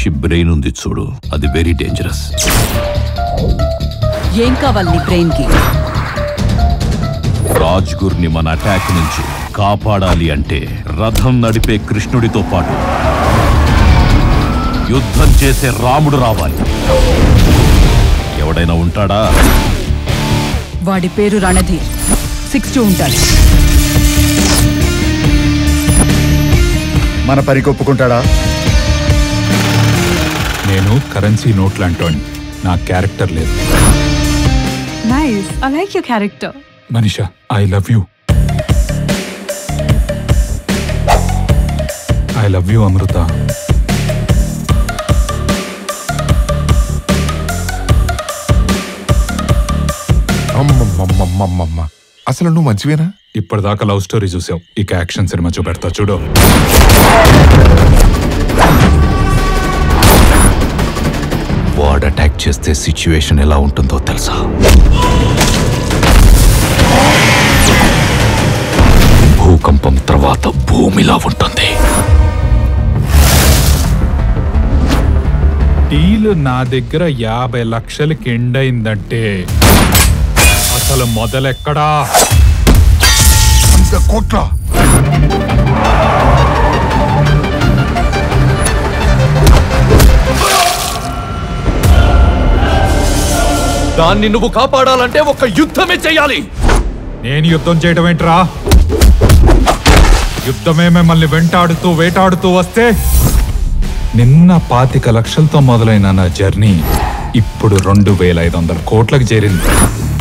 మనిషి బ్రెయిన్ ఉంది చూడు అది వెరీ డేంజరస్ ఏం కావాలి నీ బ్రెయిన్ కి రాజ్గుర్ని మన అటాక్ నుంచి కాపాడాలి అంటే రథం నడిపే కృష్ణుడితో పాటు యుద్ధం చేసే రాముడు రావాలి ఎవడైనా ఉంటాడా వాడి పేరు రణధీర్ సిక్స్ టూ ఉంటాడు మన పనికి ఒప్పుకుంటాడా నేను కరెన్సీ నోట్లు అంటోని నా క్యారెక్టర్ లేదు Nice. I like your character. Manisha I love you I love you Amrutha అమ్మమ్మమ్మమ్మమ్మ అసలు నువ్వు మంచివేనా ఇప్పటిదాకా లవ్ స్టోరీ చూసావు ఇక యాక్షన్ సినిమా చూపెడతా చూడు వాడు అటాక్ చేస్తే సిచ్యువేషన్ ఎలా ఉంటుందో తెలుసా భూకంపం తర్వాత భూమిలా ఉంటుంది డీల్ నా దగ్గర యాభై లక్షలకి ఎండ్ అయిందంటే అసలు మొదలెక్కడా అంత కోట్ల దాన్ని నువ్వు కాపాడాలంటే ఒక యుద్ధమే చేయాలి నేను యుద్ధం చేయడం ఏంట్రా యుద్ధమే మిమ్మల్ని వెంటాడుతూ వేటాడుతూ వస్తే నిన్న పాతిక లక్షలతో మొదలైన నా జర్నీ ఇప్పుడు రెండు వేల ఐదు వందల కోట్లకు చేరింది